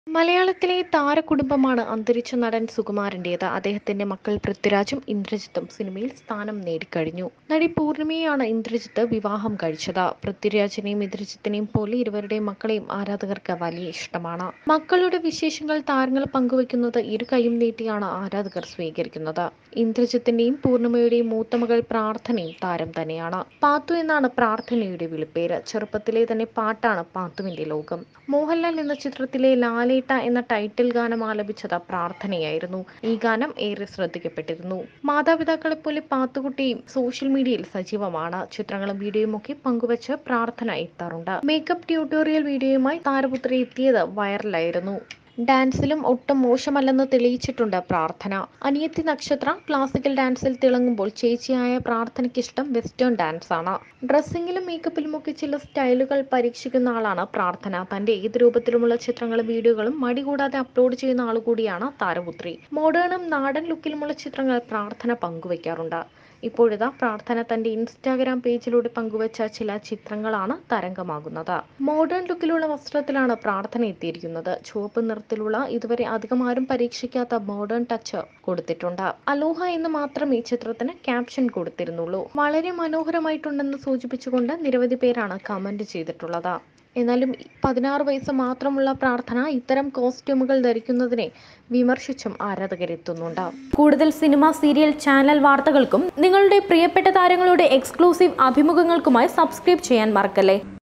മലയാളത്തിലെ താരകുടുംബമാണ് അന്തരിച്ച നടൻ സുകുമാരന്റേത് അദ്ദേഹത്തിന്റെ മക്കൾ പൃഥ്വിരാജും ഇന്ദ്രജിത്തും സിനിമയിൽ സ്ഥാനം നേടിക്കഴിഞ്ഞു നടി പൂർണിമയെയാണ് ഇന്ദ്രജിത്ത് വിവാഹം കഴിച്ചത് പൃഥ്വിരാജിനെയും ഇന്ദ്രജിത്തിനെയും പോലെ ഇരുവരുടെയും മക്കളെയും ആരാധകർക്ക് വലിയ ഇഷ്ടമാണ് മക്കളുടെ വിശേഷങ്ങൾ താരങ്ങൾ പങ്കുവയ്ക്കുന്നത് ഇരു കൈയും നീട്ടിയാണ് ആരാധകർ സ്വീകരിക്കുന്നത് ഇന്ദ്രജിത്തിന്റെയും പൂർണിമയുടെയും മൂത്ത മകൾ പ്രാർത്ഥനയും താരം തന്നെയാണ് പാത്തു എന്നാണ് പ്രാർത്ഥനയുടെ വിളിപ്പേര് ചെറുപ്പത്തിലെ തന്നെ പാട്ടാണ് പാത്തുവിന്റെ ലോകം മോഹൻലാൽ എന്ന ചിത്രത്തിലെ ലാലേട്ട എന്ന ടൈറ്റിൽ ഗാനം ആലപിച്ചത് പ്രാർത്ഥനയായിരുന്നു ഈ ഗാനം ഏറെ ശ്രദ്ധിക്കപ്പെട്ടിരുന്നു മാതാപിതാക്കളെ പോലെ പാത്തുകുട്ടിയും സോഷ്യൽ മീഡിയയിൽ സജീവമാണ് ചിത്രങ്ങളും വീഡിയോയും ഒക്കെ പങ്കുവച്ച് പ്രാർത്ഥന എത്താറുണ്ട് മേക്കപ്പ് ട്യൂട്ടോറിയൽ വീഡിയോയുമായി താരപുത്രി എത്തിയത് വൈറലായിരുന്നു ഡാൻസിലും ഒട്ടും മോശമല്ലെന്ന് തെളിയിച്ചിട്ടുണ്ട് പ്രാർത്ഥന അനിയത്തി നക്ഷത്ര ക്ലാസിക്കൽ ഡാൻസിൽ തിളങ്ങുമ്പോൾ ചേച്ചിയായ പ്രാർത്ഥനയ്ക്ക് ഇഷ്ടം വെസ്റ്റേൺ ഡാൻസ് ആണ് ഡ്രസ്സിങ്ങിലും മേക്കപ്പിലും ഒക്കെ ചില സ്റ്റൈലുകൾ പരീക്ഷിക്കുന്ന ആളാണ് പ്രാർത്ഥന തന്റെ ഏത് രൂപത്തിലുമുള്ള ചിത്രങ്ങളും വീഡിയോകളും മടി കൂടാതെ അപ്ലോഡ് ചെയ്യുന്ന ആളുകൂടിയാണ് താരപുത്രി മോഡേണും നാടൻ ലുക്കിലുമുള്ള ചിത്രങ്ങൾ പ്രാർത്ഥന പങ്കുവയ്ക്കാറുണ്ട് ഇപ്പോഴിതാ പ്രാർത്ഥന തന്റെ ഇൻസ്റ്റാഗ്രാം പേജിലൂടെ പങ്കുവച്ച ചില ചിത്രങ്ങളാണ് തരംഗമാകുന്നത് മോഡേൺ ലുക്കിലുള്ള വസ്ത്രത്തിലാണ് പ്രാർത്ഥന എത്തിയിരിക്കുന്നത് ചുവപ്പ് നിറത്തിലുള്ള ഇതുവരെ അധികം ആരും പരീക്ഷിക്കാത്ത മോഡേൺ ടച്ച് കൊടുത്തിട്ടുണ്ട് അലോഹ എന്ന് മാത്രം ഈ ചിത്രത്തിന് ക്യാപ്ഷൻ കൊടുത്തിരുന്നുള്ളൂ വളരെ മനോഹരമായിട്ടുണ്ടെന്ന് സൂചിപ്പിച്ചുകൊണ്ട് നിരവധി പേരാണ് കമന്റ് ചെയ്തിട്ടുള്ളത് എന്നാലും പതിനാറ് വയസ്സ് മാത്രമുള്ള പ്രാർത്ഥന ഇത്തരം കോസ്റ്റ്യൂമുകൾ ധരിക്കുന്നതിനെ വിമർശിച്ചും ആരാധകരെത്തുന്നുണ്ട് കൂടുതൽ സിനിമ സീരിയൽ ചാനൽ വാർത്തകൾക്കും നിങ്ങളുടെ പ്രിയപ്പെട്ട താരങ്ങളുടെ എക്സ്ക്ലൂസീവ് അഭിമുഖങ്ങൾക്കുമായി സബ്സ്ക്രൈബ് ചെയ്യാൻ മറക്കല്ലേ